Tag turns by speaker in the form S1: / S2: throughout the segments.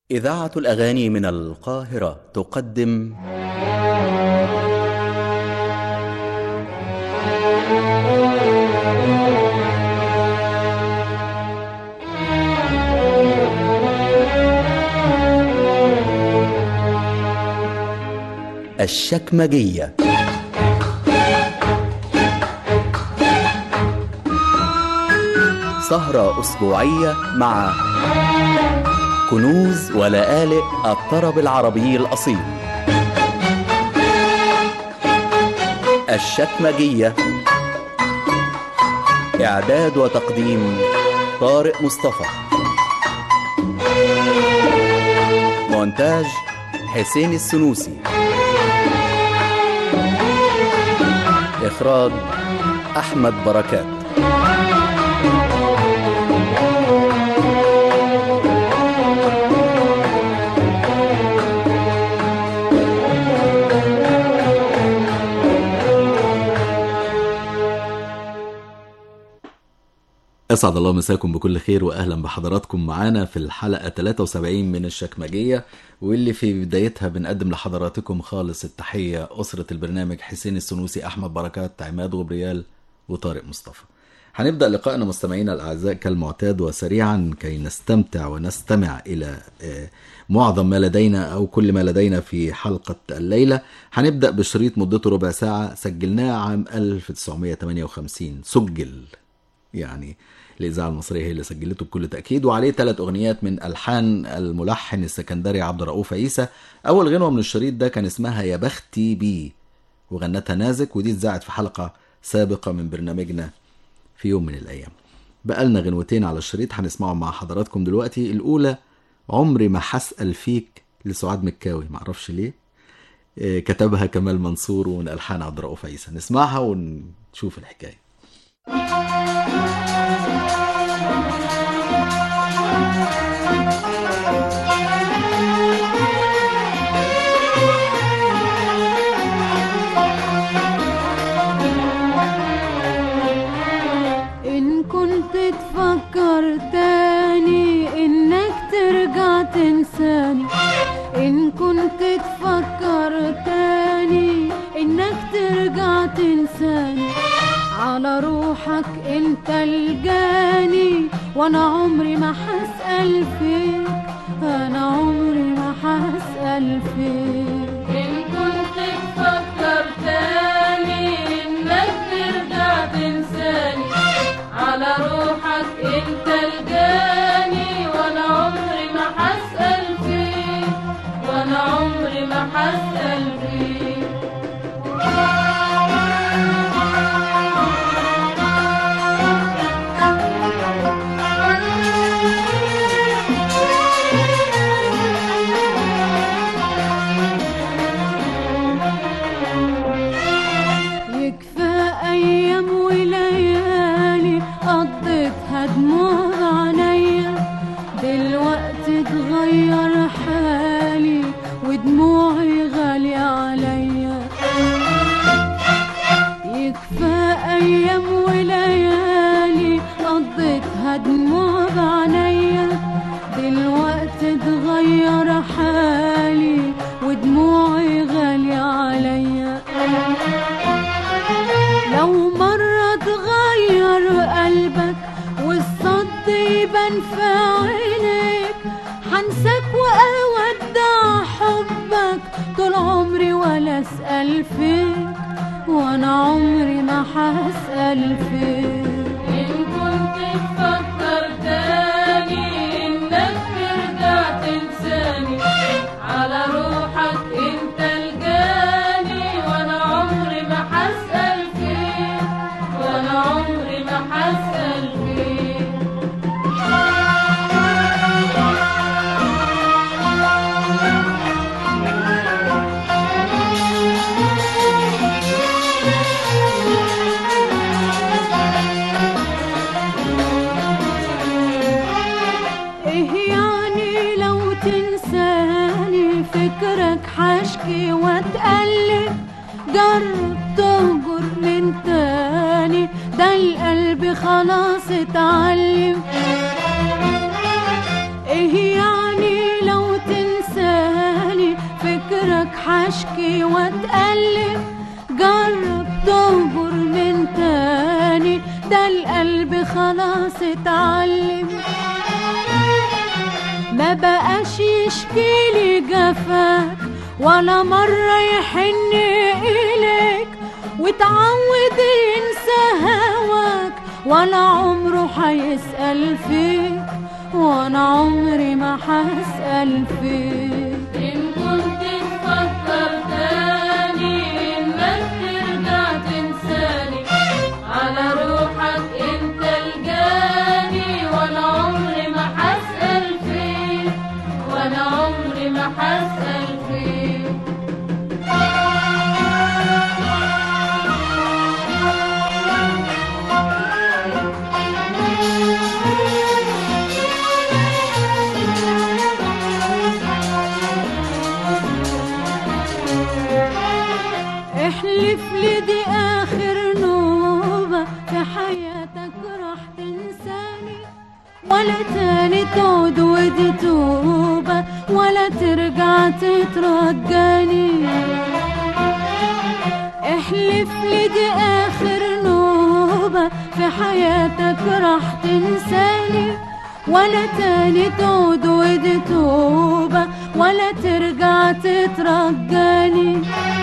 S1: إذاعة الأغاني من القاهرة تقدم الشكمجية سهرة أسبوعية مع كنوز ولآلئ الطرب العربي الأصيل الشكمجية إعداد وتقديم طارق مصطفى مونتاج حسين السنوسي إخراج أحمد بركات
S2: أسعد الله مساكم بكل خير وأهلا بحضراتكم معانا في الحلقة 73 من الشكمجية واللي في بدايتها بنقدم لحضراتكم خالص التحية أسرة البرنامج حسين السنوسي أحمد بركات عماد غبريال وطارق مصطفى هنبدأ لقائنا مستمعينا الأعزاء كالمعتاد وسريعا كي نستمتع ونستمع إلى آه، معظم ما لدينا أو كل ما لدينا في حلقة الليلة هنبدأ بشريط مدته ربع ساعة سجلناه عام 1958 سجل يعني الإذاعة المصرية هي اللي سجلته بكل تأكيد وعليه ثلاث أغنيات من ألحان الملحن السكندري عبد الرؤوف عيسى أول غنوة من الشريط ده كان اسمها يا بختي بي وغنتها نازك ودي اتذاعت في حلقة سابقة من برنامجنا في يوم من الأيام بقالنا غنوتين على الشريط هنسمعهم مع حضراتكم دلوقتي الأولى عمري ما هسأل فيك لسعاد مكاوي معرفش ليه آه، كتبها كمال منصور ومن ألحان عبد الرؤوف عيسى نسمعها ونشوف الحكاية
S3: إن كنت تفكر تاني إنك ترجع تنساني إن كنت تفكر تاني إنك ترجع تنساني على روحك انت الجاني وانا عمري ما هسأل فيك انا عمري ما هسأل فيك
S4: إن كنت تفكر تاني إنك ترجع تنساني على روحك أنت الجاني وأنا عمري ما هسأل فيك وأنا عمري ما هسأل فيك
S3: يكفى ايام وليالي قضيتها دموع عينيا دلوقتي اتغير حالي ودموعي غالية عليا يكفى ايام وليالي قضيتها دموع بعينيا دلوقتي اتغير حالي ودموعي غالية عليا لو مرة تغير قلبك والصد يبان في عينيك حنساك وأودع حبك طول عمري ولا أسأل فيك وأنا عمري ما هسأل فيك
S4: إن كنت تفكر تاني إنك ترجع تنساني على روحك أنت الجاني وأنا عمري ما هسأل فيك وأنا عمري ما هسأل فيك
S3: ايه يعني لو تنساني فكرك حشكي واتقلب جرب تهجر من تاني ده القلب خلاص اتعلم ايه يعني لو حشكي واتقلب جرب تهجر من تاني ده القلب خلاص اتعلم ما بقاش يشكيلي جفاك ولا مرة يحن إليك وتعود ينسى هواك ولا عمره حيسأل فيك وانا عمري ما حسأل فيك
S4: إن كنت تفكر تاني إنك ترجع تنساني على روحك أنت الجاني وأنا عمري ما حسأل فيك وأنا عمري ما حسأل فيك
S3: احلف لي دي اخر نوبة في حياتك راح تنساني ولا تاني تعود ودي توبة ولا ترجع تترجاني احلف لي دي اخر نوبة في حياتك راح تنساني ولا تاني تعود ودي توبة ولا ترجع تترجاني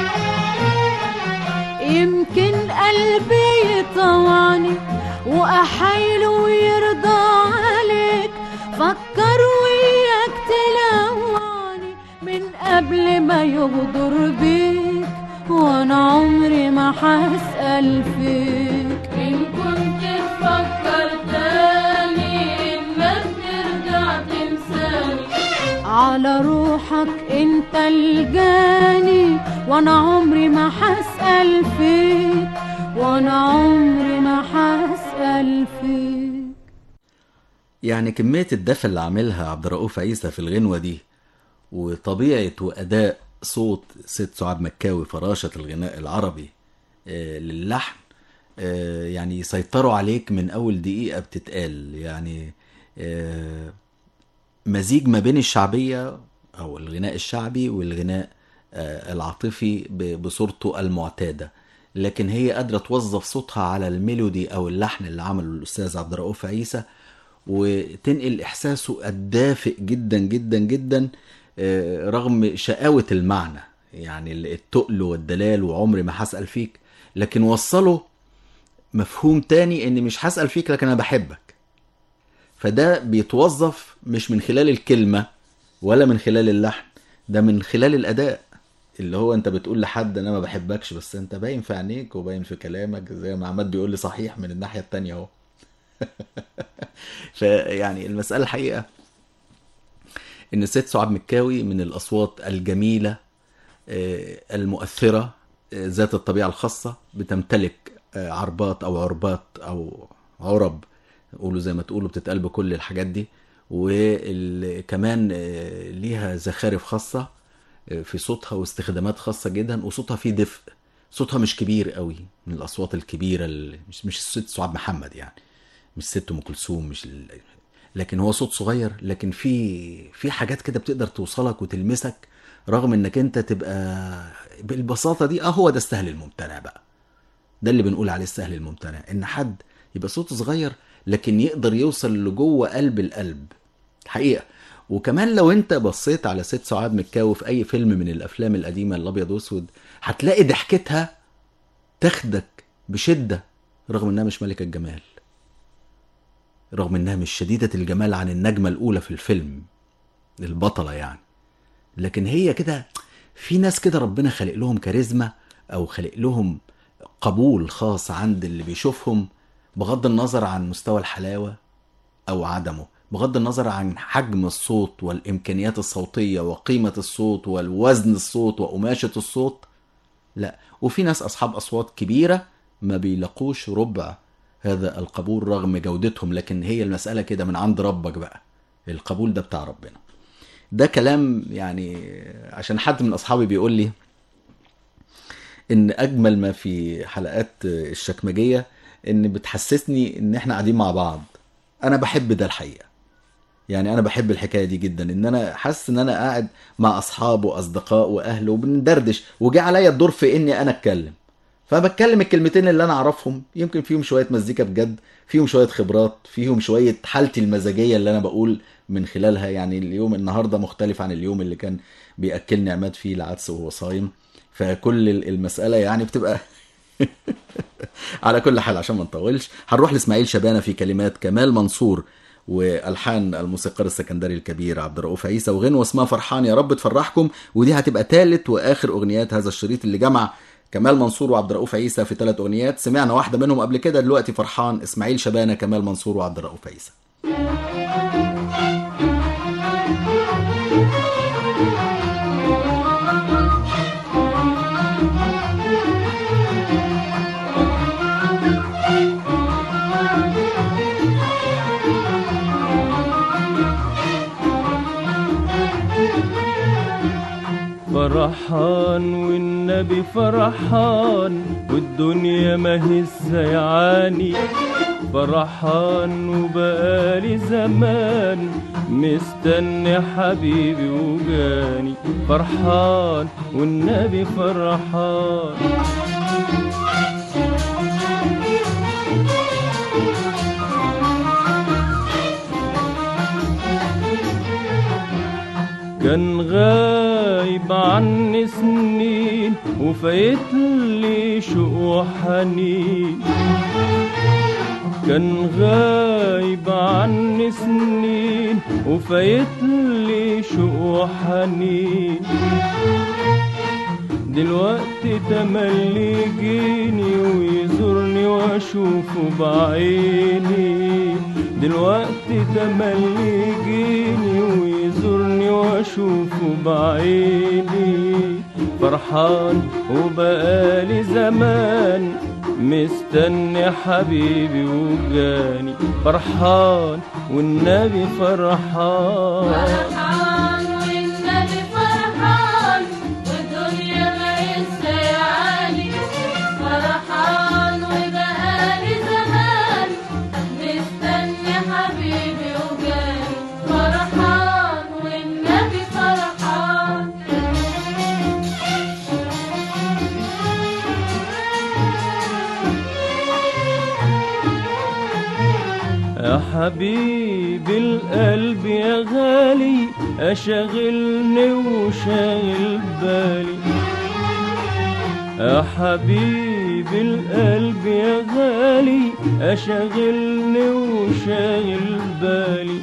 S3: يمكن قلبي يطوعني وأحايله ويرضى عليك فكر وياك تلوعني من قبل ما يغدر بيك وانا عمري ما حسأل فيك
S4: إن كنت تفكر تاني إنك ترجع تنساني
S3: على روحك انت الجاني وانا عمري ما حسأل فيك وانا عمري ما حسأل فيك
S2: يعني كمية الدفى اللي عاملها عبد الرؤوف عيسى في الغنوة دي وطبيعة وأداء صوت ست سعاد مكاوي فراشة الغناء العربي آه، للحن آه، يعني يسيطروا عليك من أول دقيقة بتتقال يعني آه، مزيج ما بين الشعبية أو الغناء الشعبي والغناء آه، العاطفي ب- بصورته المعتادة لكن هي قادرة توظف صوتها على الميلودي أو اللحن اللي عمله الأستاذ عبد الرؤوف عيسى وتنقل إحساسه الدافئ جدا جدا جدا آه، رغم شقاوة المعنى يعني التقل والدلال وعمري ما هسأل فيك لكن وصله مفهوم تاني ان مش هسأل فيك لكن انا بحبك فده بيتوظف مش من خلال الكلمة ولا من خلال اللحن ده من خلال الأداء اللي هو انت بتقول لحد انا ما بحبكش بس انت باين في عينيك وباين في كلامك زي ما عماد بيقول لي صحيح من الناحية التانية اهو فيعني المسألة الحقيقة ان الست سعاد مكاوي من الاصوات الجميلة آه، المؤثرة آه، ذات الطبيعة الخاصة بتمتلك آه، عربات او عربات او عرب قولوا زي ما تقولوا بتتقال بكل الحاجات دي وكمان ليها زخارف خاصة آه، في صوتها واستخدامات خاصة جدا وصوتها فيه دفء صوتها مش كبير قوي من الاصوات الكبيرة اللي مش مش الست سعاد محمد يعني مش ست ام كلثوم مش ال... لكن هو صوت صغير لكن في في حاجات كده بتقدر توصلك وتلمسك رغم انك انت تبقى بالبساطه دي اه هو ده السهل الممتنع بقى ده اللي بنقول عليه السهل الممتنع ان حد يبقى صوته صغير لكن يقدر يوصل لجوه قلب القلب حقيقه وكمان لو انت بصيت على ست سعاد مكاوي في اي فيلم من الافلام القديمه الابيض واسود هتلاقي ضحكتها تاخدك بشده رغم انها مش ملكه الجمال رغم انها مش شديدة الجمال عن النجمة الأولى في الفيلم البطلة يعني لكن هي كده في ناس كده ربنا خلق لهم كاريزما أو خلق لهم قبول خاص عند اللي بيشوفهم بغض النظر عن مستوى الحلاوة أو عدمه بغض النظر عن حجم الصوت والإمكانيات الصوتية وقيمة الصوت والوزن الصوت وقماشة الصوت لا وفي ناس أصحاب أصوات كبيرة ما بيلاقوش ربع هذا القبول رغم جودتهم لكن هي المسألة كده من عند ربك بقى القبول ده بتاع ربنا ده كلام يعني عشان حد من أصحابي بيقول لي إن أجمل ما في حلقات الشكمجية إن بتحسسني إن إحنا قاعدين مع بعض أنا بحب ده الحقيقة يعني انا بحب الحكايه دي جدا ان انا حاسس ان انا قاعد مع اصحابه واصدقاء واهله وبندردش وجه عليا الدور في اني انا اتكلم فبتكلم الكلمتين اللي انا اعرفهم يمكن فيهم شويه مزيكا بجد فيهم شويه خبرات فيهم شويه حالتي المزاجيه اللي انا بقول من خلالها يعني اليوم النهارده مختلف عن اليوم اللي كان بياكلني عماد فيه العدس وهو صايم فكل المساله يعني بتبقى على كل حال عشان ما نطولش هنروح لاسماعيل شبانه في كلمات كمال منصور والحان الموسيقار السكندري الكبير عبد الرؤوف عيسى وغنوه اسمها فرحان يا رب تفرحكم ودي هتبقى ثالث واخر اغنيات هذا الشريط اللي جمع كمال منصور وعبد الرؤوف عيسى في ثلاث اغنيات سمعنا واحده منهم قبل كده دلوقتي فرحان اسماعيل شبانه كمال منصور وعبد الرؤوف عيسى
S5: فرحان والنبي فرحان والدنيا ما هي سيعاني فرحان وبقالي زمان مستني حبيبي وجاني فرحان والنبي فرحان كان غايب عني سنين وفايت لي شوق وحنين كان غايب عني سنين وفايت لي شوق وحنين دلوقتي تملي يجيني ويزورني واشوفه بعيني دلوقتي تملي يجيني ويزورني واشوفه بعيني فرحان وبقالي زمان مستني حبيبي وجاني فرحان والنبي فرحان
S4: فرحان والنبي فرحان والدنيا ما يسيعاني فرحان وبقالي زمان مستني حبيبي وجاني فرحان والنبي فرحان
S5: يا حبيبي القلب يا غالي أشغلني وشاغل بالي يا حبيبي القلب يا غالي أشغلني وشاغل بالي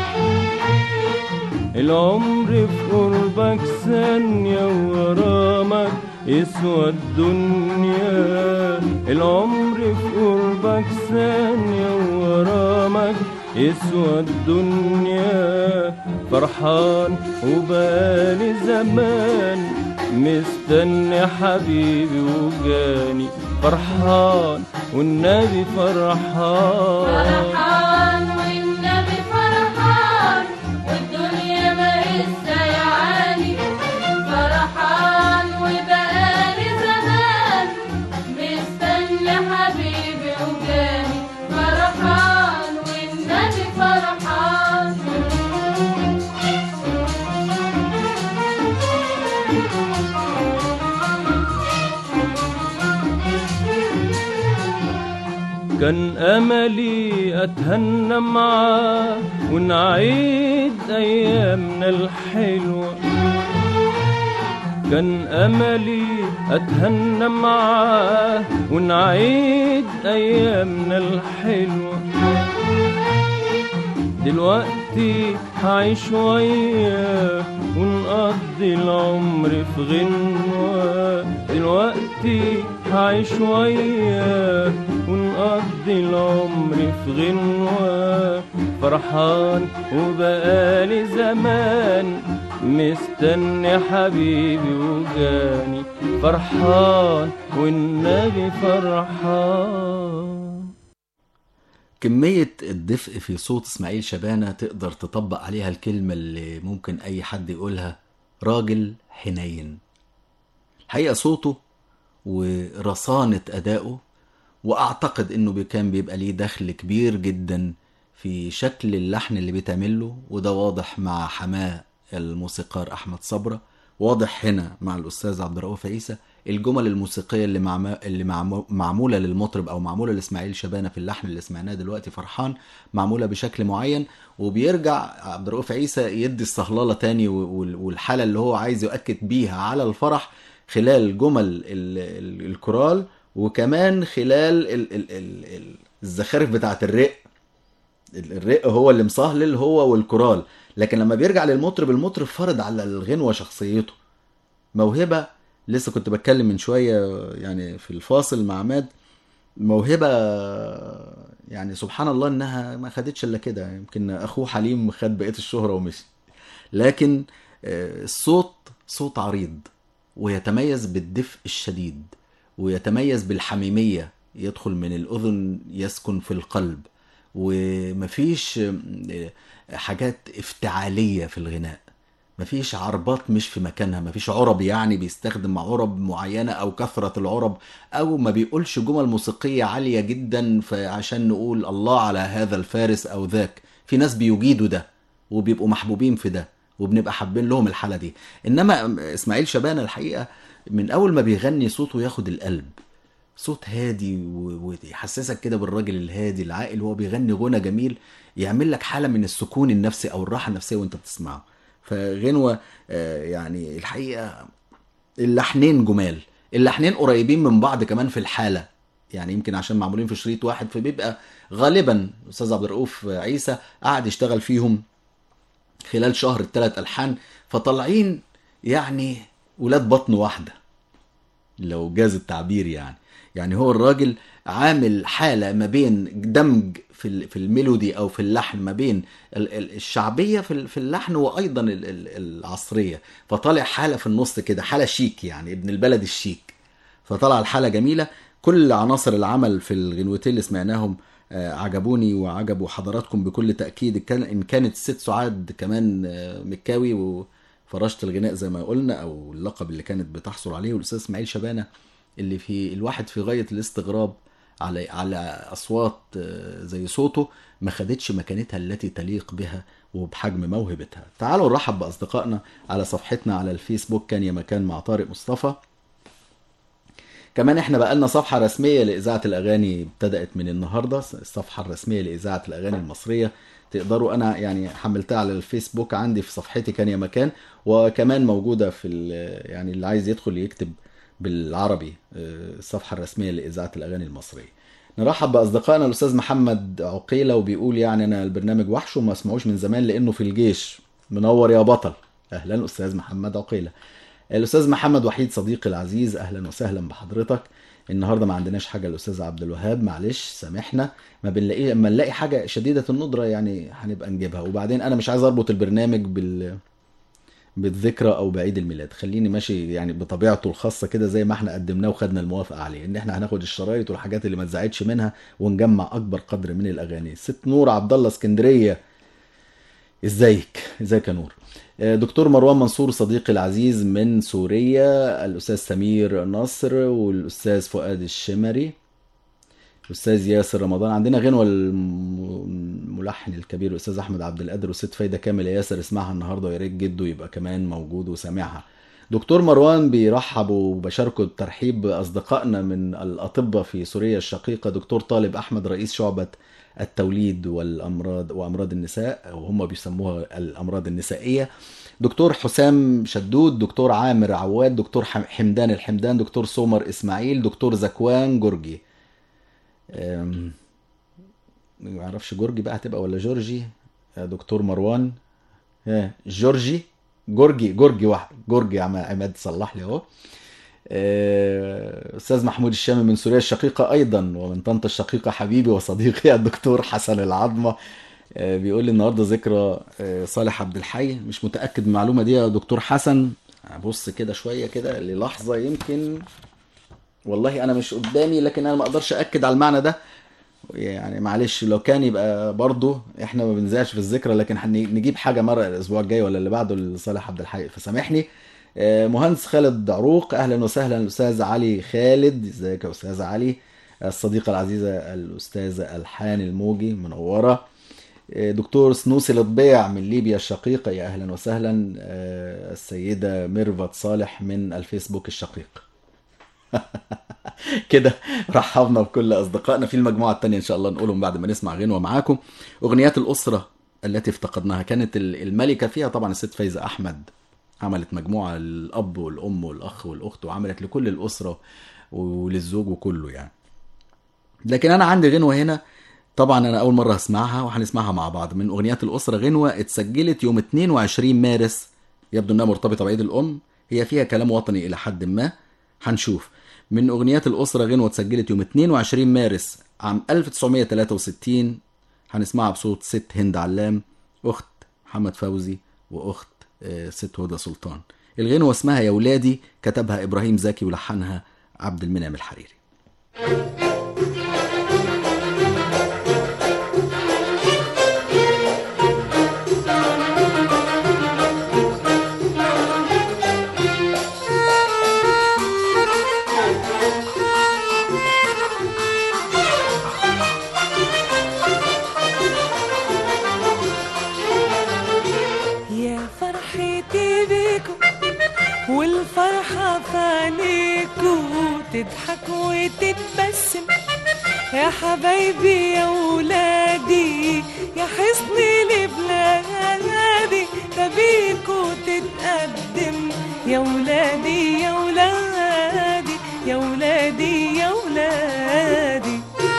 S5: العمر في قربك ثانية وغرامك يسوى الدنيا العمر في قربك ثانية وغرامك يسوى الدنيا فرحان وبالي زمان مستني حبيبي وجاني فرحان والنبي فرحان
S4: فرحان والنبي فرحان والدنيا ما يسيعاني فرحان وبقالي زمان مستني حبيبي وجاني فرحان والنبي فرحان
S5: كان أملي أتهنى معاه ونعيد أيامنا الحلوة كان أملي أتهنى معاه ونعيد أيامنا الحلوة دلوقتي هعيش وياه ونقضي العمر في غنوة دلوقتي هعيش وياه ونقضي العمر في غنوة فرحان وبقالي زمان مستني حبيبي وجاني فرحان والنبي فرحان
S2: كمية الدفء في صوت اسماعيل شبانة تقدر تطبق عليها الكلمة اللي ممكن أي حد يقولها راجل حنين الحقيقة صوته ورصانة أدائه وأعتقد إنه بي- كان بيبقى ليه دخل كبير جدا في شكل اللحن اللي بيتعمل له وده واضح مع حماه الموسيقار احمد صبره واضح هنا مع الاستاذ عبد الرؤوف عيسى الجمل الموسيقيه اللي معم... اللي معم... معموله للمطرب او معموله لاسماعيل شبانه في اللحن اللي سمعناه دلوقتي فرحان معموله بشكل معين وبيرجع عبد الرؤوف عيسى يدي الصهلاله تاني وال- والحاله اللي هو عايز يؤكد بيها على الفرح خلال جمل ال... ال... الكورال وكمان خلال ال... ال... ال... ال... الزخارف بتاعت الرق ال- الرق هو اللي مصهلل هو والكورال لكن لما بيرجع للمطرب المطرب فرض على الغنوه شخصيته موهبه لسه كنت بتكلم من شويه يعني في الفاصل مع عماد موهبه يعني سبحان الله انها ما خدتش الا كده يمكن اخوه حليم خد بقيه الشهره ومشي لكن آه، الصوت صوت عريض ويتميز بالدفء الشديد ويتميز بالحميميه يدخل من الاذن يسكن في القلب ومفيش آه، حاجات افتعاليه في الغناء مفيش عربات مش في مكانها مفيش عرب يعني بيستخدم عرب معينة أو كثرة العرب أو ما بيقولش جمل موسيقية عالية جدا فعشان نقول الله على هذا الفارس أو ذاك في ناس بيجيدوا ده وبيبقوا محبوبين في ده وبنبقى حابين لهم الحالة دي إنما إسماعيل شبانة الحقيقة من أول ما بيغني صوته ياخد القلب صوت هادي و- ويحسسك كده بالراجل الهادي العاقل وهو بيغني غنى جميل يعمل لك حالة من السكون النفسي أو الراحة النفسية وأنت بتسمعه فغنوة آه، يعني الحقيقة اللحنين جمال اللحنين قريبين من بعض كمان في الحالة يعني يمكن عشان معمولين في شريط واحد فبيبقى غالبا أستاذ عبد الرؤوف عيسى قعد يشتغل فيهم خلال شهر الثلاث ألحان فطالعين يعني ولاد بطن واحدة لو جاز التعبير يعني يعني هو الراجل عامل حالة ما بين دمج في ال- في الميلودي او في اللحن ما بين ال- ال- الشعبية في ال- في اللحن وايضا ال- ال- العصرية فطالع حالة في النص كده حالة شيك يعني ابن البلد الشيك فطلع الحالة جميلة كل عناصر العمل في الغنوتين اللي سمعناهم آه، عجبوني وعجبوا حضراتكم بكل تأكيد كان إن كانت ست سعاد كمان آه، مكاوي وفراشة الغناء زي ما قلنا أو اللقب اللي كانت بتحصل عليه والأستاذ إسماعيل شبانة اللي في الواحد في غاية الاستغراب على على أصوات آه، زي صوته ما خدتش مكانتها التي تليق بها وبحجم موهبتها تعالوا نرحب بأصدقائنا على صفحتنا على الفيسبوك كان يا مكان مع طارق مصطفى كمان احنا بقالنا صفحة رسمية لإذاعة الأغاني ابتدأت من النهاردة الصفحة الرسمية لإذاعة الأغاني المصرية تقدروا أنا يعني حملتها على الفيسبوك عندي في صفحتي كان يا مكان وكمان موجودة في ال- يعني اللي عايز يدخل يكتب بالعربي آه، الصفحة الرسمية لإذاعة الأغاني المصرية نرحب بأصدقائنا الأستاذ محمد عقيلة وبيقول يعني أنا البرنامج وحش وما اسمعوش من زمان لأنه في الجيش منور يا بطل أهلا أستاذ محمد عقيلة الاستاذ محمد وحيد صديقي العزيز اهلا وسهلا بحضرتك النهارده ما عندناش حاجه الاستاذ عبد الوهاب معلش سامحنا ما بنلاقي اما نلاقي حاجه شديده الندره يعني هنبقى نجيبها وبعدين انا مش عايز اربط البرنامج بال بالذكرى او بعيد الميلاد خليني ماشي يعني بطبيعته الخاصه كده زي ما احنا قدمناه وخدنا الموافقه عليه ان احنا هناخد الشرايط والحاجات اللي ما تزعجش منها ونجمع اكبر قدر من الاغاني ست نور عبد الله اسكندريه ازيك ازيك يا نور آه، دكتور مروان منصور صديقي العزيز من سوريا الاستاذ سمير نصر والاستاذ فؤاد الشمري الاستاذ ياسر رمضان عندنا غنوه الم- الملحن الكبير الاستاذ احمد عبد القادر وست فايده كامل يا ياسر اسمعها النهارده ويا ريت جده يبقى كمان موجود وسامعها دكتور مروان بيرحب وبشاركه الترحيب باصدقائنا من الاطباء في سوريا الشقيقه دكتور طالب احمد رئيس شعبه التوليد والامراض وامراض النساء وهم بيسموها الامراض النسائيه دكتور حسام شدود دكتور عامر عواد دكتور حم- حمدان الحمدان دكتور سومر اسماعيل دكتور زكوان جورجي أم، ما اعرفش جورجي بقى هتبقى ولا جورجي يا دكتور مروان ها جورجي جورجي جورجي واحد جورجي عم- عماد صلح لي اهو آه، استاذ محمود الشامي من سوريا الشقيقه ايضا ومن طنطا الشقيقه حبيبي وصديقي الدكتور حسن العظمه آه، بيقول لي النهارده ذكرى آه، صالح عبد الحي مش متاكد من المعلومه دي يا دكتور حسن ابص كده شويه كده للحظه يمكن والله انا مش قدامي لكن انا ما اقدرش اكد على المعنى ده يعني معلش لو كان يبقى برضه احنا ما بنزعش في الذكرى لكن هنجيب حاجه مره الاسبوع الجاي ولا اللي بعده لصالح عبد الحي فسامحني آه، مهندس خالد عروق اهلا وسهلا الاستاذ علي خالد ازيك يا استاذ علي الصديقه العزيزه الاستاذه الحان الموجي منوره آه، دكتور سنوسي الطبيع من ليبيا الشقيقة يا أهلا وسهلا آه، السيدة ميرفت صالح من الفيسبوك الشقيق كده رحبنا بكل أصدقائنا في المجموعة التانية إن شاء الله نقولهم بعد ما نسمع غنوة معاكم أغنيات الأسرة التي افتقدناها كانت ال- الملكة فيها طبعا الست فايزة أحمد عملت مجموعة للأب والأم والأخ والأخت وعملت لكل الأسرة وللزوج وكله يعني لكن أنا عندي غنوة هنا طبعا أنا أول مرة أسمعها وهنسمعها مع بعض من أغنيات الأسرة غنوة اتسجلت يوم 22 مارس يبدو إنها مرتبطة بعيد الأم هي فيها كلام وطني إلى حد ما هنشوف من أغنيات الأسرة غنوة اتسجلت يوم 22 مارس عام 1963 هنسمعها بصوت ست هند علام أخت محمد فوزي وأخت آه، ست هدى سلطان الغنوة اسمها يا ولادي كتبها إبراهيم زكي ولحنها عبد المنعم الحريري
S6: يا فرحتي بيكم والفرحة في عينيكم تضحك وتتبسم يا حبايبي يا ولادي يا حصني لبلادي ده بيكو تتقدم يا ولادي يا ولادي يا ولادي يا ولادي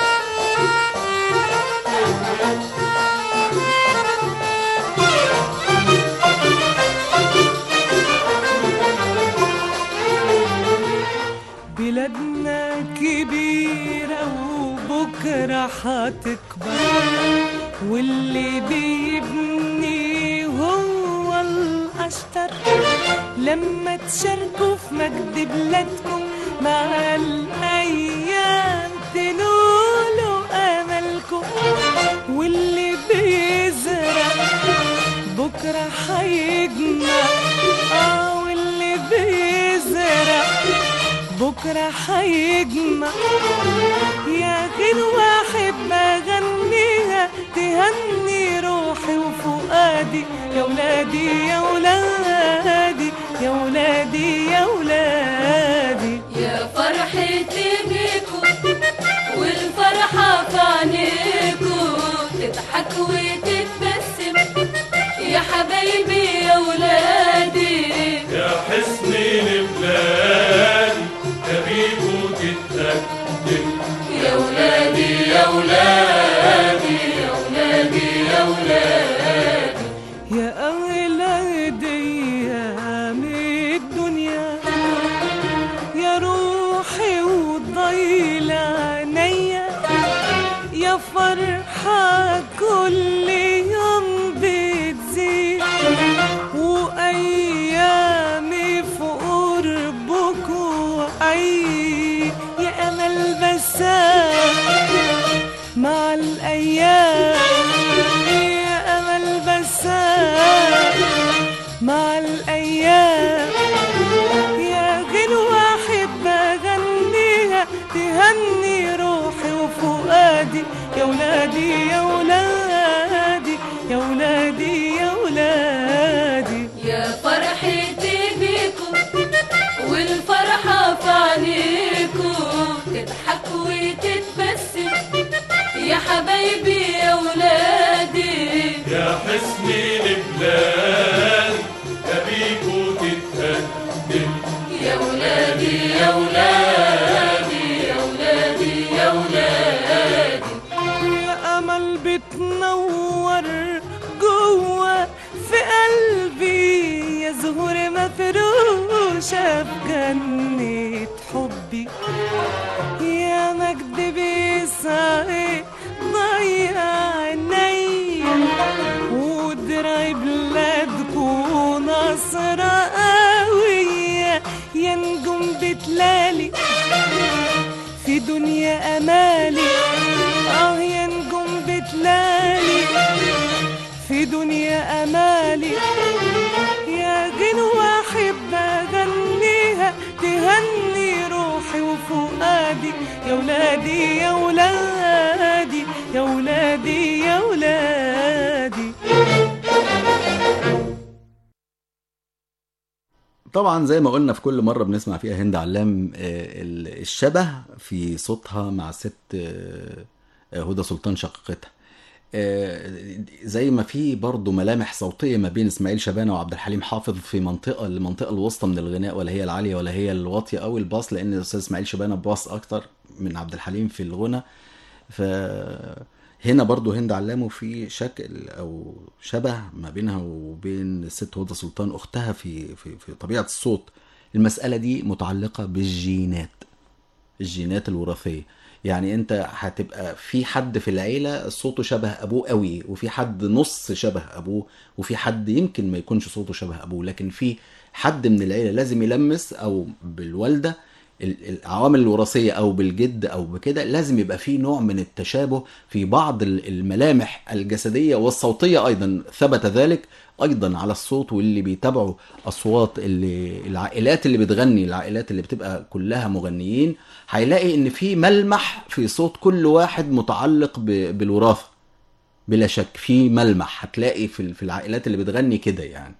S6: بلادنا كبيرة وبكرة هتكبر واللي بيبني هو الأشطر لما تشاركوا في مجد بلادكم مع الأيام تنولوا أملكم واللي بيزرع بكرة هيجمع اه واللي بيزرع بكرة هيجمع يا غنوة أحب أغنيها تهني روحي وفؤادي يا ولادي يا ولادي يا ولادي يا ولادي
S4: يا فرحتي بيكو والفرحة في عينيكو تضحك وتتبسم يا حبايبي يا ولادي
S5: يا حصني لبلادي تبيكوا تتقدم
S4: يا ولادي يا ولادي يا ولادي يا ولادي
S6: يا أغلى هدية من الدنيا يا روحي وضيل عينيا يا فرحة كل يوم بتزيد وأيامي في قربك وعيد يا أمل بسام مع الأيام يا أمل بسام مع الأيام يا غنوة أحب أغنيها تهني روحي وفؤادي يا ولادي يا ولادي يا ولادي يا ولادي
S4: يا فرحتي بيكو والفرحة في عينيكو تضحك وتتبسم يا حبايبي يا ولادي
S5: يا حصني لبلادي تبيكوا تتقدم
S4: يا ولادي يا ولادي يا ولادي يا ولادي
S6: يا أمل بتنور جوه في قلبي يا زهور مفروشة في جنة حبي يا مجد بيسعي ضيع عينيا ودراعي بلادكو نصرة قوية يا نجوم بتلالي في دنيا امالي اه يا نجوم بتلالي في دنيا امالي يا غنوة احب اغنيها تهني روحي وفؤادي يا ولادي يا ولادي يا ولادي يا ولادي
S2: طبعا زي ما قلنا في كل مرة بنسمع فيها هند علام آه، ال- الشبه في صوتها مع ست آه، آه، هدى سلطان شقيقتها آه، زي ما في برضه ملامح صوتية ما بين اسماعيل شبانة وعبد الحليم حافظ في منطقة المنطقة الوسطى من الغناء ولا هي العالية ولا هي الواطية أو الباص لأن الأستاذ اسماعيل شبانة باص أكتر من عبد الحليم في الغنى فهنا برضو هند علامه في شكل او شبه ما بينها وبين الست هدى سلطان اختها في في في طبيعه الصوت المساله دي متعلقه بالجينات الجينات الوراثيه يعني انت هتبقى في حد في العيله صوته شبه ابوه قوي وفي حد نص شبه ابوه وفي حد يمكن ما يكونش صوته شبه ابوه لكن في حد من العيله لازم يلمس او بالوالده ال- العوامل الوراثيه او بالجد او بكده لازم يبقى في نوع من التشابه في بعض ال- الملامح الجسديه والصوتيه ايضا ثبت ذلك ايضا على الصوت واللي بيتابعوا اصوات اللي العائلات اللي بتغني العائلات اللي بتبقى كلها مغنيين هيلاقي ان في ملمح في صوت كل واحد متعلق ب- بالوراثه بلا شك في ملمح هتلاقي في في العائلات اللي بتغني كده يعني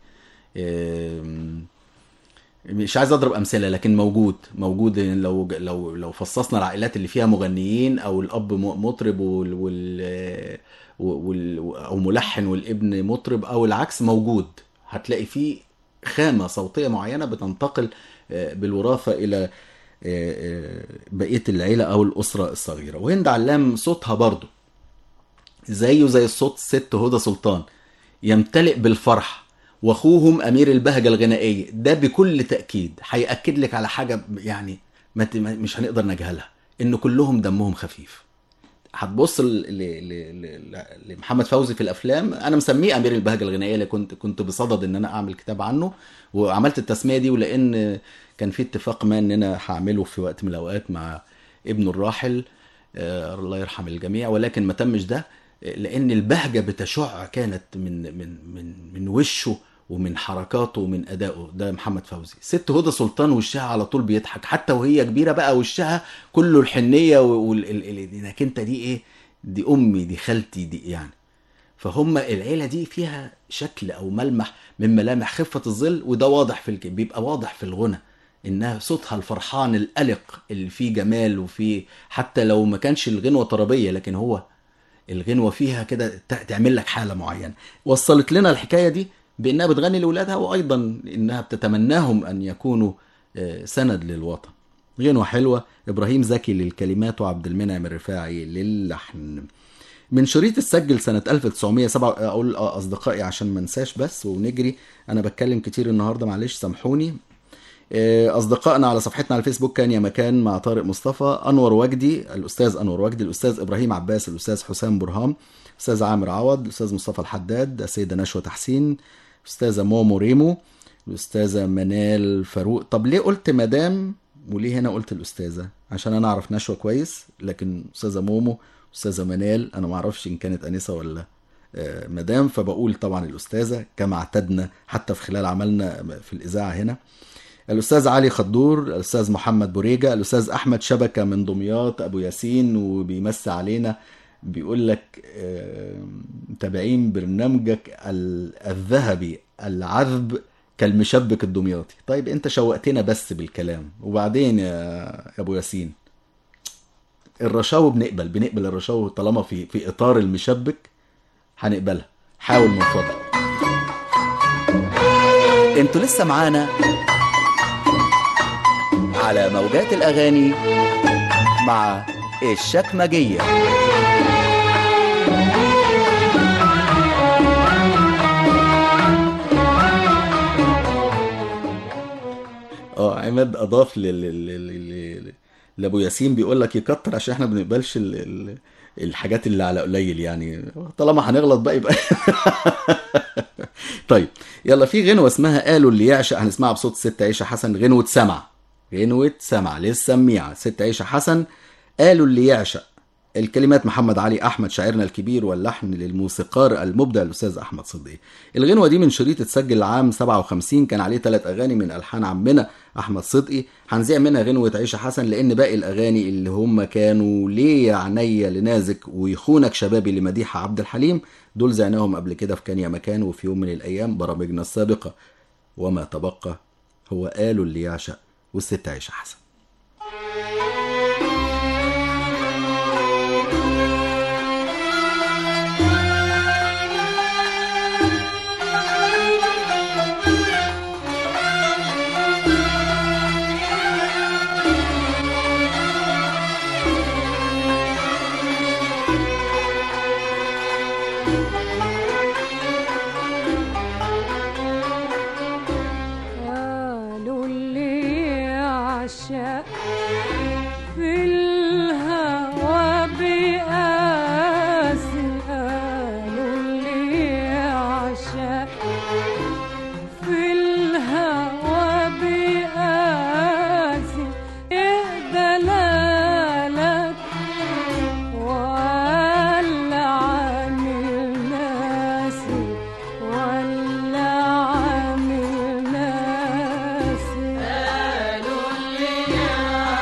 S2: أم، مش عايز اضرب امثله لكن موجود موجود لو لو لو فصصنا العائلات اللي فيها مغنيين او الاب م- مطرب وال, وال, وال او ملحن والابن مطرب او العكس موجود هتلاقي فيه خامه صوتيه معينه بتنتقل آه، بالوراثه الى آه، آه، بقيه العيله او الاسره الصغيره وهند علام صوتها برضه زيه زي الصوت ست هدى سلطان يمتلئ بالفرح واخوهم امير البهجه الغنائيه ده بكل تاكيد هياكد لك على حاجه يعني ما ت- ما- مش هنقدر نجهلها ان كلهم دمهم خفيف هتبص ل- ل- ل- ل- لمحمد فوزي في الافلام انا مسميه امير البهجه الغنائيه اللي كنت كنت بصدد ان انا اعمل كتاب عنه وعملت التسميه دي ولان كان في اتفاق ما ان انا هعمله في وقت من الاوقات مع ابنه الراحل آه، الله يرحم الجميع ولكن ما تمش ده آه، لان البهجه بتشع كانت من من من من وشه ومن حركاته ومن ادائه ده محمد فوزي ست هدى سلطان وشها على طول بيضحك حتى وهي كبيره بقى وشها كله الحنيه وانك انت دي ايه دي امي دي خالتي دي يعني فهم العيله دي فيها شكل او ملمح من ملامح خفه الظل وده واضح في الك... بيبقى واضح في الغنى انها صوتها الفرحان القلق اللي فيه جمال وفيه حتى لو ما كانش الغنوه طربيه لكن هو الغنوه فيها كده ت- تعمل لك حاله معينه وصلت لنا الحكايه دي بانها بتغني لاولادها وايضا انها بتتمناهم ان يكونوا آه، سند للوطن غنوه حلوه ابراهيم زكي للكلمات وعبد المنعم الرفاعي للحن من شريط السجل سنة 1907 أقول أصدقائي عشان ما انساش بس ونجري أنا بتكلم كتير النهاردة معلش سامحوني آه، أصدقائنا على صفحتنا على الفيسبوك كان يا مكان مع طارق مصطفى أنور وجدي الأستاذ أنور وجدي الأستاذ إبراهيم عباس الأستاذ حسام برهام الأستاذ عامر عوض الأستاذ مصطفى الحداد السيدة نشوى تحسين الأستاذة مومو ريمو الأستاذة منال فاروق طب ليه قلت مدام وليه هنا قلت الأستاذة عشان أنا أعرف نشوى كويس لكن أستاذة مومو أستاذة منال أنا ما أعرفش إن كانت أنسة ولا آه، مدام فبقول طبعا الأستاذة كما اعتدنا حتى في خلال عملنا في الإذاعة هنا الاستاذ علي خضور الاستاذ محمد بوريجا الاستاذ احمد شبكه من دمياط ابو ياسين وبيمسي علينا بيقول لك آه، متابعين برنامجك ال- الذهبي العذب كالمشبك الدمياطي طيب انت شوقتنا بس بالكلام وبعدين يا يا ابو ياسين الرشاوي بنقبل بنقبل الرشاوي طالما في في اطار المشبك هنقبلها حاول من فضلك
S1: انتوا لسه معانا على موجات الاغاني مع الشكمجيه
S2: اه عماد اضاف لل... لل... لل... لل... لابو ياسين بيقول لك يكتر عشان احنا ما بنقبلش ال... ال... الحاجات اللي على قليل يعني طالما هنغلط بقى يبقى طيب يلا في غنوه اسمها قالوا اللي يعشق هنسمعها بصوت ست عيشه حسن غنوه سمع غنوه سمع للسميعه ست عيشه حسن قالوا اللي يعشق الكلمات محمد علي احمد شاعرنا الكبير واللحن للموسيقار المبدع الاستاذ احمد صديق الغنوه دي من شريط اتسجل عام 57 كان عليه ثلاث اغاني من الحان عمنا احمد صدقي هنذيع منها غنوه عيشه حسن لان باقي الاغاني اللي هم كانوا ليه يا عينيا لنازك ويخونك شبابي لمديحه عبد الحليم دول زعناهم قبل كده في كان يا مكان وفي يوم من الايام برامجنا السابقه وما تبقى هو قالوا اللي يعشق والست عيش أحسن
S3: قالوا اللي يعشق في الهوى بيقاسي قالوا اللي يعشق في الهوى بيقاسي دلالك ولا عامل ناسي ولا عامل ناسي
S4: قالوا اللي يعشق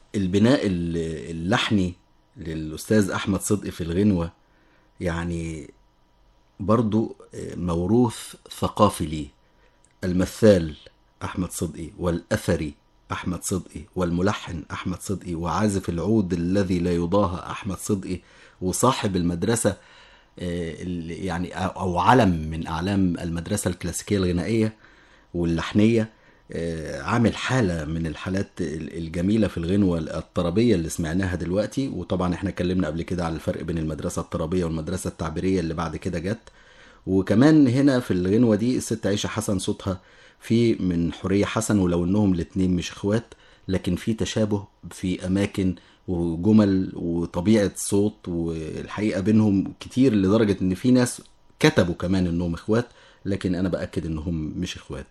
S2: البناء ال- اللحني للأستاذ أحمد صدقي في الغنوة يعني برضو آه، موروث ثقافي ليه المثال أحمد صدقي والأثري أحمد صدقي والملحن أحمد صدقي وعازف العود الذي لا يضاهى أحمد صدقي وصاحب المدرسة آه، اللي يعني أو علم من أعلام المدرسة الكلاسيكية الغنائية واللحنية آه، عامل حالة من الحالات ال- الجميلة في الغنوة الطربية اللي سمعناها دلوقتي وطبعا احنا اتكلمنا قبل كده على الفرق بين المدرسة الطربية والمدرسة التعبيرية اللي بعد كده جت وكمان هنا في الغنوة دي الست عيشة حسن صوتها في من حورية حسن ولو انهم الاتنين مش اخوات لكن في تشابه في اماكن وجمل وطبيعة صوت والحقيقة بينهم كتير لدرجة ان في ناس كتبوا كمان انهم اخوات لكن انا باكد انهم مش اخوات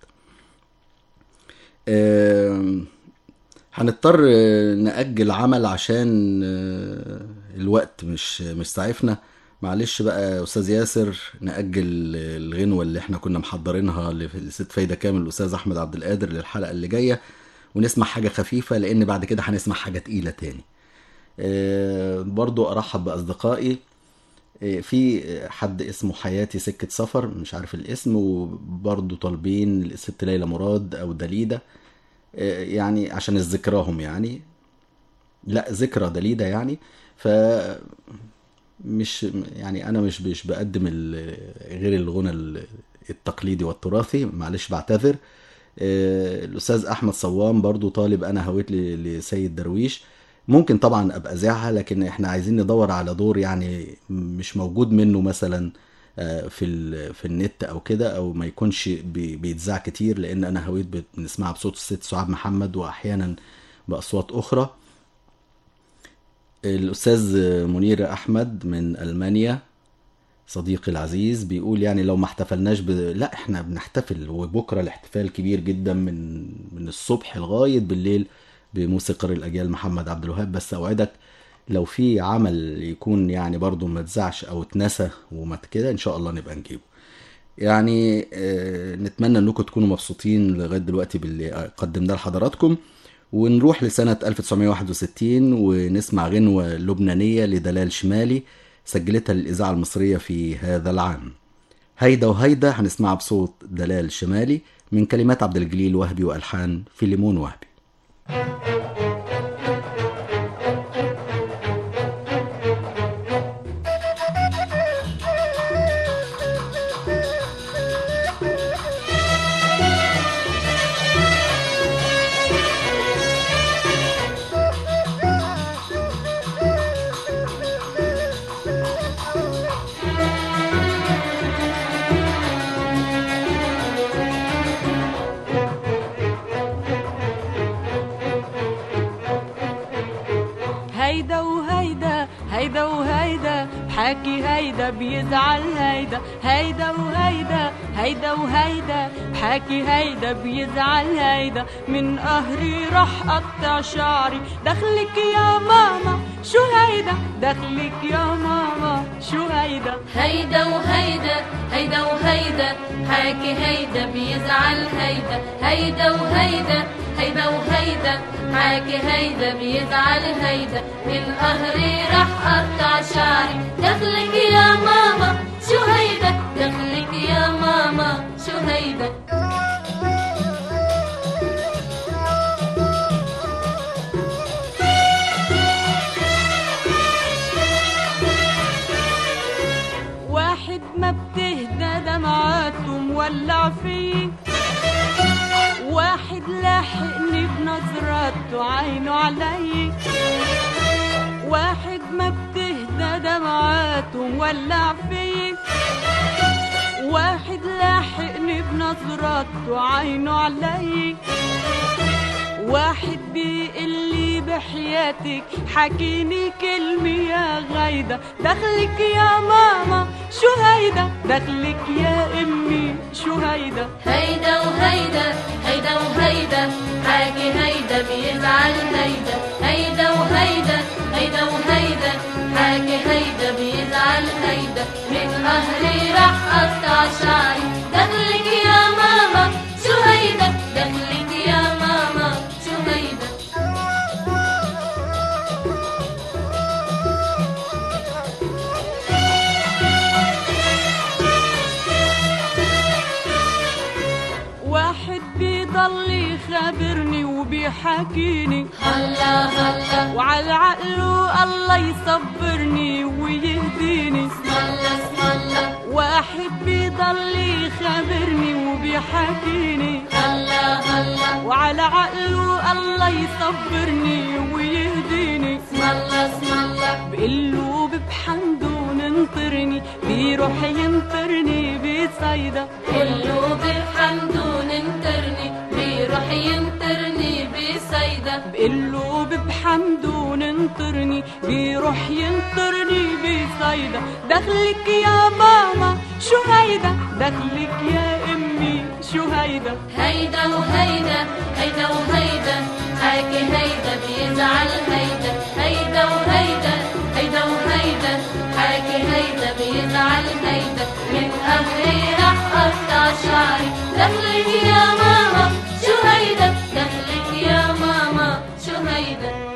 S2: آم، هنضطر آه، نأجل عمل عشان آه، الوقت مش مش سعفنا معلش بقى يا استاذ ياسر نأجل الغنوة اللي احنا كنا محضرينها لست فايدة كامل الاستاذ احمد عبد القادر للحلقة اللي جاية ونسمع حاجة خفيفة لان بعد كده هنسمع حاجة تقيلة تاني آه، برضو ارحب باصدقائي آه، في حد اسمه حياتي سكة سفر مش عارف الاسم وبرضو طالبين الست ليلى مراد او دليدة آه، يعني عشان الذكراهم يعني لا ذكرى دليدة يعني ف مش يعني انا مش مش بقدم ال- غير الغنى ال- التقليدي والتراثي معلش بعتذر آه، الاستاذ احمد صوام برضو طالب انا هويت ل- لسيد درويش ممكن طبعا ابقى اذاعها لكن احنا عايزين ندور على دور يعني مش موجود منه مثلا آه، في ال- في النت او كده او ما يكونش بي- بيتذاع كتير لان انا هويت بنسمعها بصوت الست سعاد محمد واحيانا باصوات اخرى الأستاذ منير أحمد من ألمانيا صديقي العزيز بيقول يعني لو ما احتفلناش ب... لا احنا بنحتفل وبكرة الاحتفال كبير جدا من من الصبح لغاية بالليل بموسيقار الأجيال محمد عبد الوهاب بس أوعدك لو في عمل يكون يعني برضو ما اتذاعش أو اتنسى وما كده إن شاء الله نبقى نجيبه يعني آه، نتمنى انكم تكونوا مبسوطين لغايه دلوقتي باللي قدمناه لحضراتكم ونروح لسنة 1961 ونسمع غنوة لبنانية لدلال شمالي سجلتها للإذاعة المصرية في هذا العام هيدا وهيدا هنسمعها بصوت دلال شمالي من كلمات عبد الجليل وهبي وألحان فيليمون وهبي
S3: هيدا وهيدا هيدا وهيدا حكي هيدا بيزعل هيدا هيدا وهيدا هيدا وهيدا حكي هيدا بيزعل هيدا من قهري رح قطع شعري دخلك يا ماما شو هيدا دخلك يا ماما شو هيدا
S4: هيدا وهيدا هيدا وهيدا حاكي هيدا بيزعل هيدا هيدا وهيدا هيدا وهيدا حاكي هيدا بيزعل هيدا من قهري رح قطع شعري دخلك يا ماما شو هيدا دخلك يا ماما شو هيدا
S3: واحد ما بتهدى دمعاته مولع فيه واحد لاحقني بنظراته عينه علي واحد ما بتهدى دمعاته مولع فيه واحد لاحقني بنظراته عينه علي واحد بيقلي بحياتك حكيني كلمة يا غايدة دخلك يا ماما شو هيدا دخلك يا أمي شو هيدا
S4: هيدا وهيدا هيدا وهيدا حاكي هيدا بيزعل هيدا هيدا وهيدا هيدا وهيدا حاكي هيدا بيزعل هيدا من قهري رح قطع شعري دخلك يا ماما شو هيدا دخلك يا ماما شو هيدا
S3: وبيحاكيني
S4: هلا هلا
S3: وعلى عقله الله يصبرني ويهديني
S4: اسم الله اسم الله
S3: واحد بيضل يخابرني وبيحاكيني
S4: هلا هلا
S3: وعلى عقله الله يصبرني ويهديني
S4: اسم الله اسم الله
S3: بقلوب بحمده ننطرني بيروح ينطرني بصيدا
S4: قلوب الحمد وننترني بيروح ينترني بصيدا
S3: بقلوب بحمده ننطرني بيروح ينطرني بصيدا دخلك يا ماما شو هيدا دخلك يا امي شو هيدا
S4: هيدا وهيدا هيدا وهيدا حاكي هيدا بيزعل هيدا هيدا وهيدا هيدا وهيدا حاكي هيدا بيزعل هيدا من قهري رح قطع شعري دخلك يا ماما شو هيدا دخلك يا ماما شو هيدا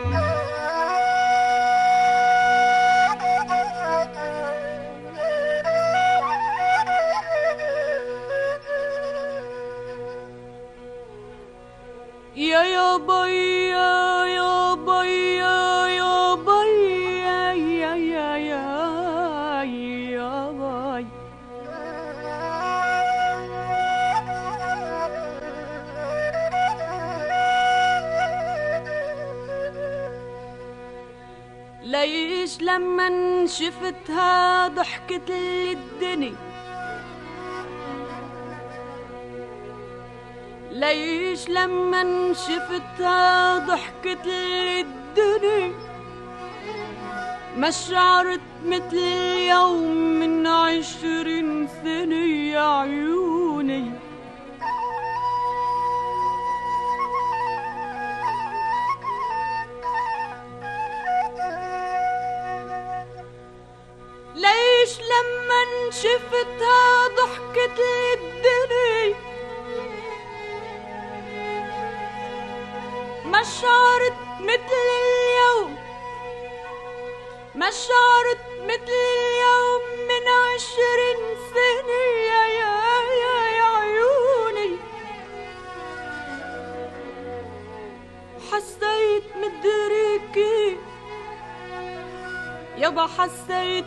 S3: يا يا باي يا يا باي يا يا باي يا يا يا يا يا باي ليش لما شفتها ضحكت لي الدنيا ليش لما شفتها ضحكت لي الدنيا ما شعرت مثل اليوم من عشرين سنة يا عيوني ليش لما شفتها ضحكت لي الدنيا ما شعرت مثل اليوم ما شعرت مثل اليوم من عشرين سنة يا يا يا, يا عيوني حسيت مدركي يابا حسيت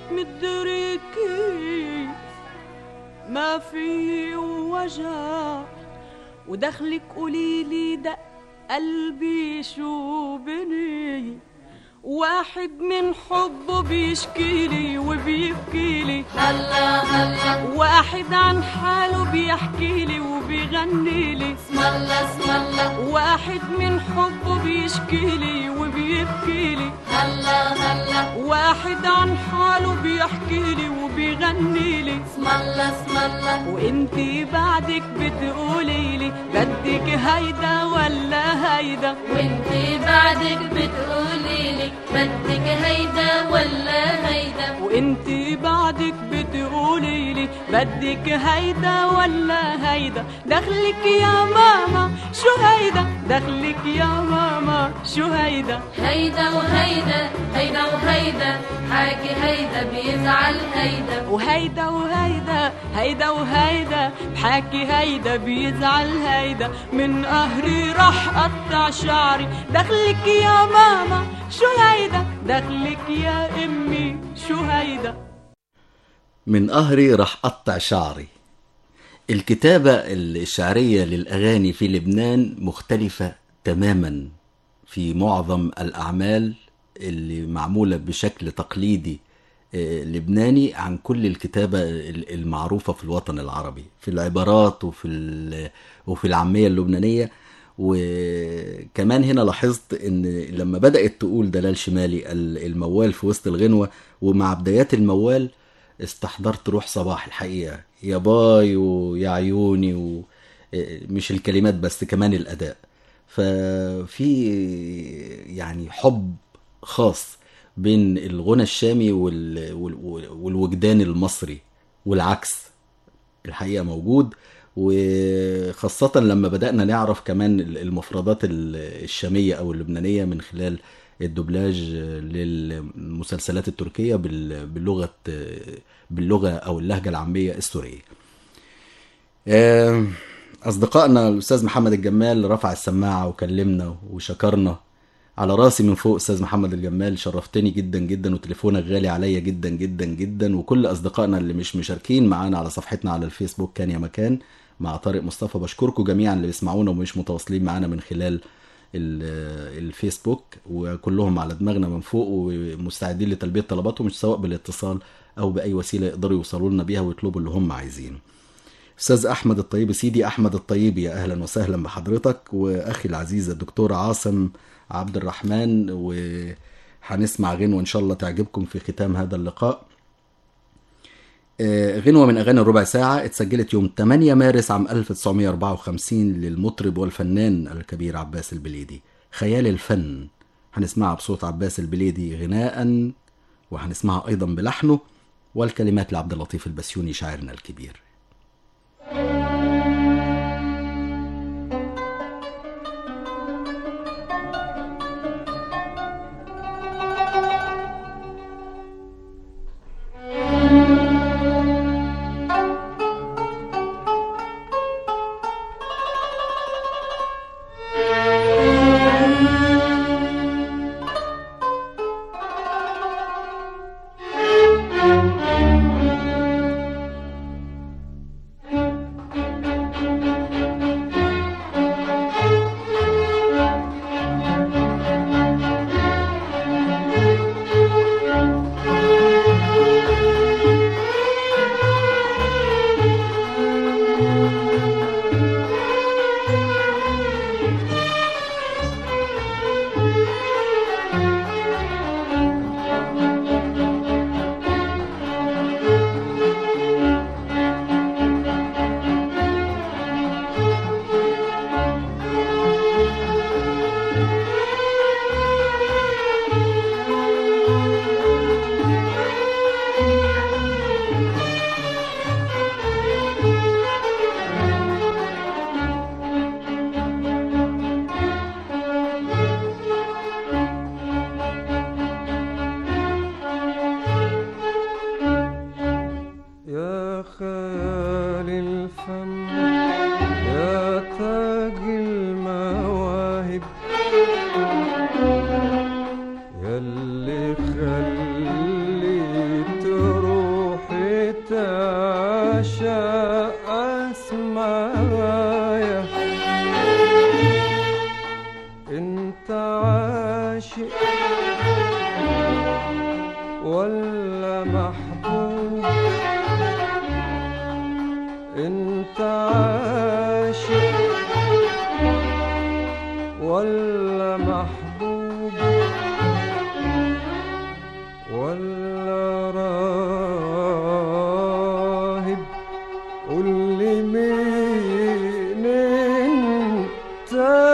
S3: مدركي ما في وجع ودخلك قوليلي دق قلبي شو بني واحد من حبه بيشكيلي وبيبكيلي
S4: هلا هلا
S3: واحد عن حاله بيحكيلي وبيغنيلي
S4: اسم الله اسم الله
S3: واحد من حبه بيشكيلي وبيبكيلي
S4: هلا هلا
S3: واحد عن حاله بيحكيلي وبيغنيلي
S4: اسم الله اسم الله
S3: وانتي بعدك بتقوليلي بدك هيدا ولا هيدا
S4: وانتي بعدك بتقوليلي بدك هيدا ولا هيدا
S3: وانتي بعدك بتقوليلي بدك هيدا ولا هيدا دخلك يا ماما شو هيدا دخلك يا ماما شو هيدا
S4: هيدا وهيدا هيدا وهيدا حاكي هيدا بيزعل هيدا
S3: وهيدا وهيدا هيدا وهيدا بحكي هيدا بيزعل هيدا من قهري رح قطع شعري دخلك يا ماما شو هيدا دخلك يا امي شو هيدا
S2: من قهري راح قطع شعري الكتابة الشعرية للأغاني في لبنان مختلفة تماما في معظم الأعمال اللي معمولة بشكل تقليدي آه، لبناني عن كل الكتابة ال- المعروفة في الوطن العربي في العبارات وفي ال- وفي العامية اللبنانية وكمان هنا لاحظت ان لما بدأت تقول دلال شمالي ال- الموال في وسط الغنوة ومع بدايات الموال استحضرت روح صباح الحقيقة يا باي ويا عيوني و... مش الكلمات بس كمان الأداء ففي يعني حب خاص بين الغنى الشامي وال... وال... والوجدان المصري والعكس الحقيقة موجود وخاصة لما بدأنا نعرف كمان المفردات الشامية أو اللبنانية من خلال الدوبلاج للمسلسلات التركية بال- باللغة باللغة أو اللهجة العامية السورية. آه، أصدقائنا الأستاذ محمد الجمال رفع السماعة وكلمنا وشكرنا على راسي من فوق أستاذ محمد الجمال شرفتني جدا جدا وتليفونك غالي عليا جدا جدا جدا وكل أصدقائنا اللي مش مشاركين معانا على صفحتنا على الفيسبوك كان يا مكان مع طارق مصطفى بشكركم جميعا اللي بيسمعونا ومش متواصلين معانا من خلال ال- الفيسبوك وكلهم على دماغنا من فوق ومستعدين لتلبية طلباتهم سواء بالاتصال أو بأي وسيلة يقدروا يوصلوا لنا بيها ويطلبوا اللي هم عايزينه استاذ احمد الطيب سيدي احمد الطيب يا اهلا وسهلا بحضرتك واخي العزيز الدكتور عاصم عبد الرحمن وهنسمع غنوه ان شاء الله تعجبكم في ختام هذا اللقاء آه، غنوة من أغاني الربع ساعة اتسجلت يوم 8 مارس عام 1954 للمطرب والفنان الكبير عباس البليدي خيال الفن هنسمعها بصوت عباس البليدي غناء وهنسمعها أيضا بلحنه والكلمات لعبد اللطيف البسيوني شاعرنا الكبير
S7: يا خيال الفن يا تاج المواهب ياللي خليت روحي تعشق اسمايا انت عاشق ولا محبوب انت عاشق ولا محبوب ولا راهب قول لي مين انت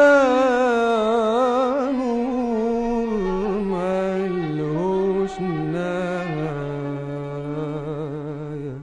S7: نور ملهوش نهايه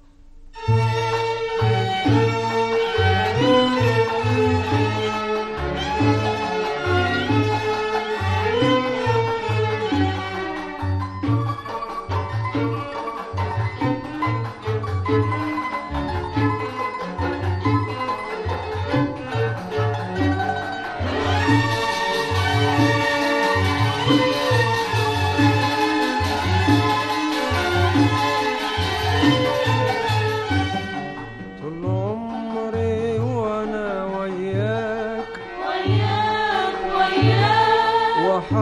S7: طول عمري وانا وياك
S4: وياك وياك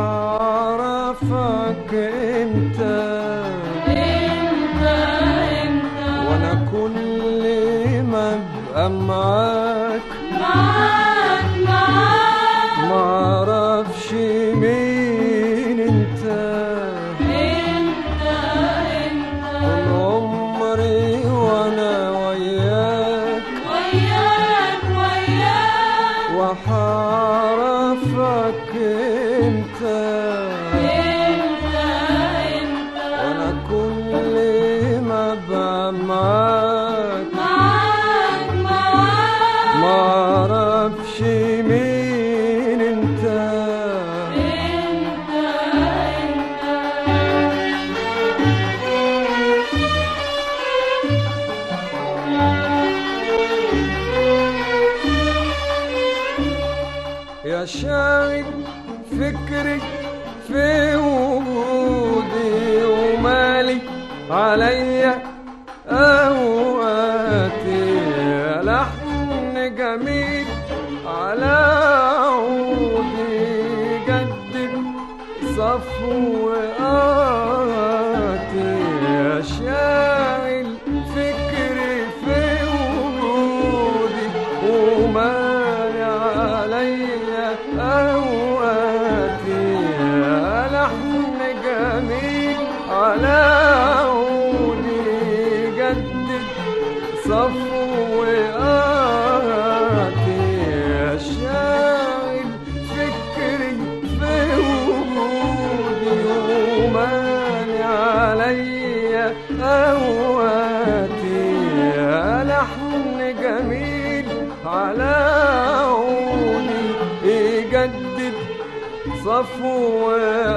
S7: وحعرفك انت
S4: انت انت
S7: وانا كل ما ابقى معاك
S4: معاك معاك
S7: معرفش مين انت
S4: انت انت
S7: طول عمري وانا وياك
S4: وياك وياك
S7: وحعرفك انت
S4: انت انت
S7: وانا كل ما ابقى معاك
S4: معاك معاك
S7: معرفش مين انت
S4: انت انت
S7: فكري في وجودي ومالي عليا أوقاتي لحن جميل على عودي جدد صفو آتي شاغل فكري في وجودي ومالي عليا أوقاتي لحن جميل على عودي جدد صفو آتي شاغل فكري في وجودي ومالي عليا أوقاتي لحن جميل على عوني يجدد صفو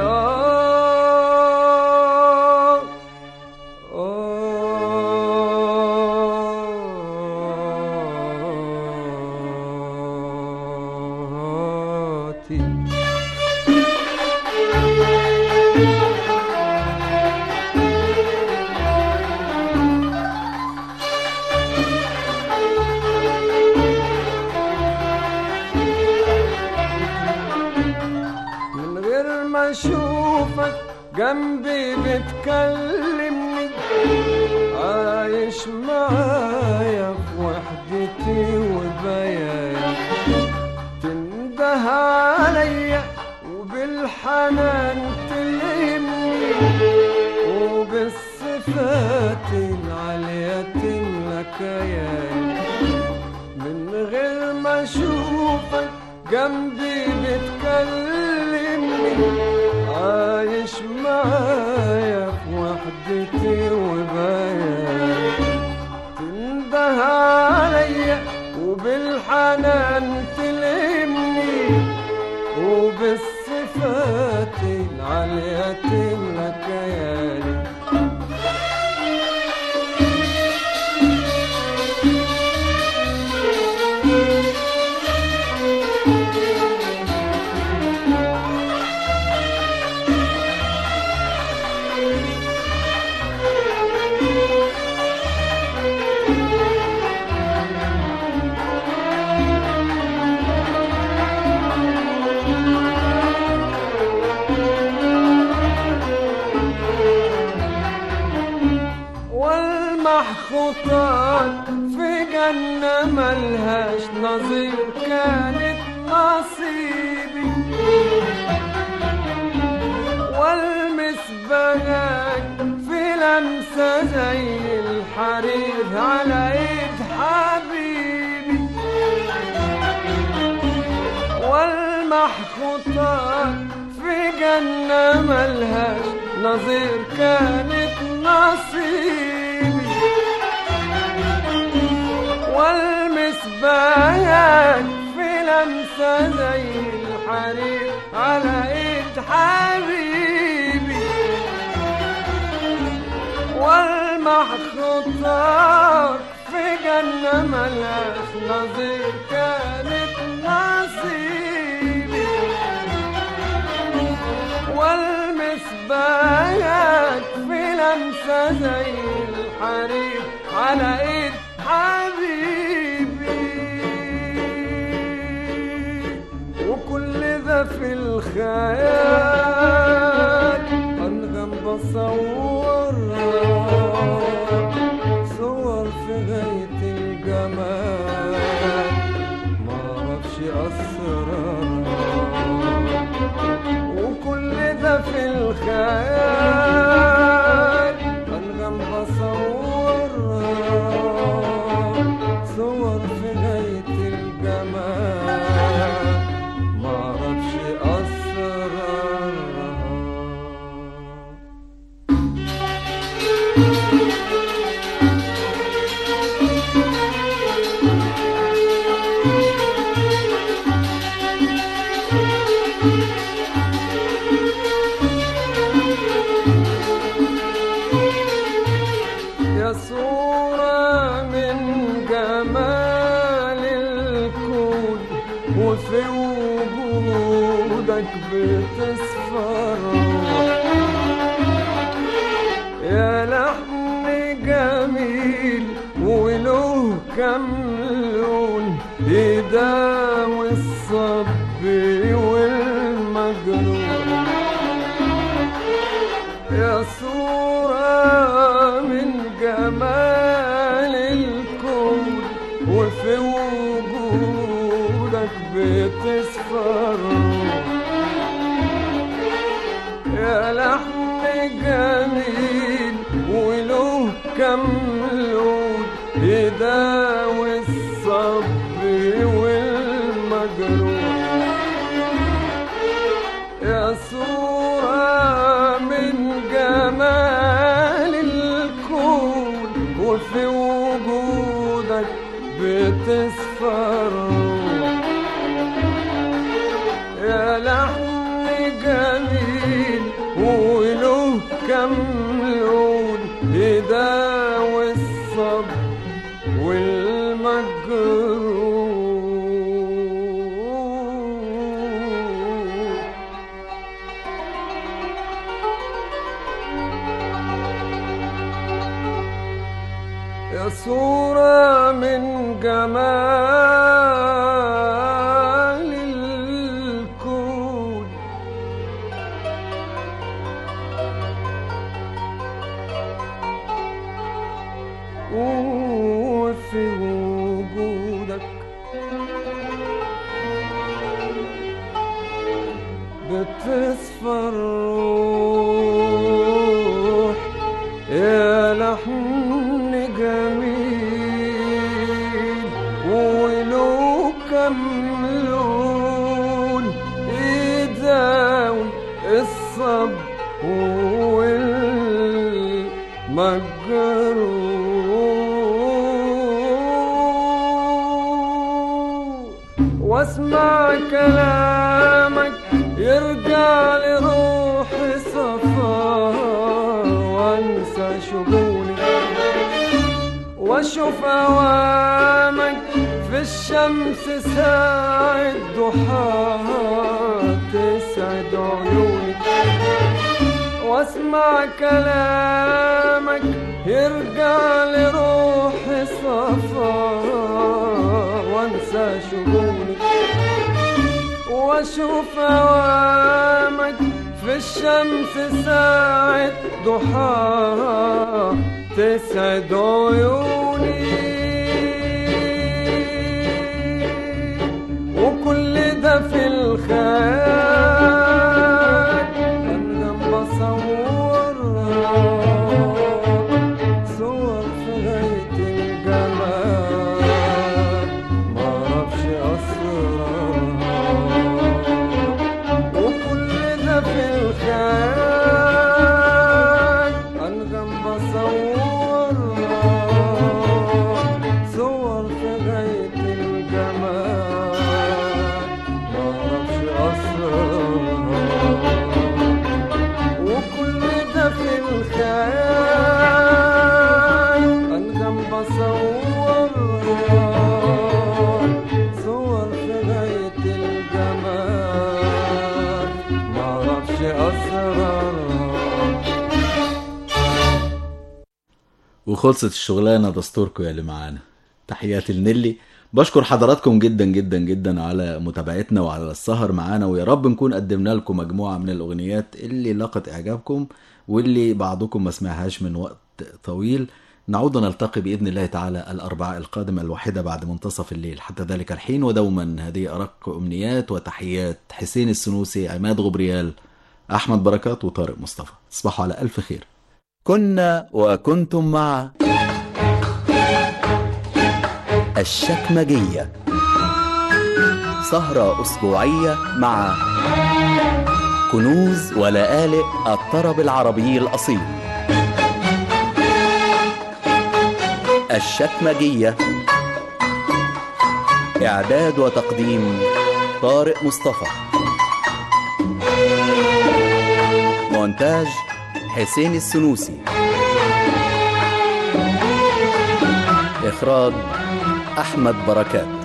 S7: آتي من غير ما اشوفك جنبي بتكلمني عايش معايا في وحدتي وبياني تنده عليا وبالحنان تلهمني وبالصفات العالية تملى كياني من غير ما اشوفك جنبي بتكلمني عايش معايا في وحدتي وبياني تنده عليا وبالحنان تلمني وبالصفات العالية تملى كياني والمحخوطات في جنة ملهاش نظير كانت نصيبي والمسبغات في لمسة زي الحرير على ايد حبيبي والمحخوطات في جنة ملهاش نظير كانت نصيبي والمسبايات في لمسة زي الحرير على ايد حبيبي والمحخوطات في جنة ملهاش نظير كانت نصيبي والمسبايات في لمسة زي الحرير على ايد حبيبي وكل ذا في الخيال انغم بصورها صور في غاية الجمال معرفش اسرارها وكل ده في الخيال انغم بصورها صور في غاية الجمال معرفش اسرارها بتصفر يا لحن جميل وله كم لون يداوي الصب والمجنون يا صورة من جمال الكون وفي وجودك بتصفر يا لحن جميل وله كم لون يداوي الصب والمجروح يا صورة من جمال الكون وفي وجودك بتصفر يا لحن جميل وله كم لون يداوي الصب والمجروح يا صورة من جمال الكون وفي وجودك بتصفر روح يا لحن جميل ولو كم لون يداوي الصب والمجروح واسمع كلامك يرجع لروحي صفا وانسى شغولي واشوف اوامك في الشمس ساعة ضحاها تسعد عيوني واسمع كلامك يرجع لروحي صفا وانسى شغولي واشوف اوامك في الشمس ساعة ضحاها تسعد عيوني وكل ده في الخيال انا بصورها صور في غاية الجمال معرفش اسرارها وكل ده في الخيال انغم بصورها صور في غاية الجمال معرفش اسرارها وكل ده في الخيال انغم بصورها صور في غاية الجمال معرفش اسرارها
S2: وخلصت الشغلانه دستوركم يا اللي معانا تحياتي لنيلي بشكر حضراتكم جدا جدا جدا على متابعتنا وعلى السهر معانا ويا رب نكون قدمنا لكم مجموعه من الاغنيات اللي لقت اعجابكم واللي بعضكم ما سمعهاش من وقت طويل نعود نلتقي باذن الله تعالى الاربعاء القادم الواحده بعد منتصف الليل حتى ذلك الحين ودوما هذه ارق امنيات وتحيات حسين السنوسي عماد غبريال احمد بركات وطارق مصطفى تصبحوا على الف خير
S1: كنا وكنتم مع الشكمجية سهرة أسبوعية مع كنوز ولآلئ الطرب العربي الأصيل الشكمجية إعداد وتقديم طارق مصطفى مونتاج حسين السنوسي إخراج أحمد بركات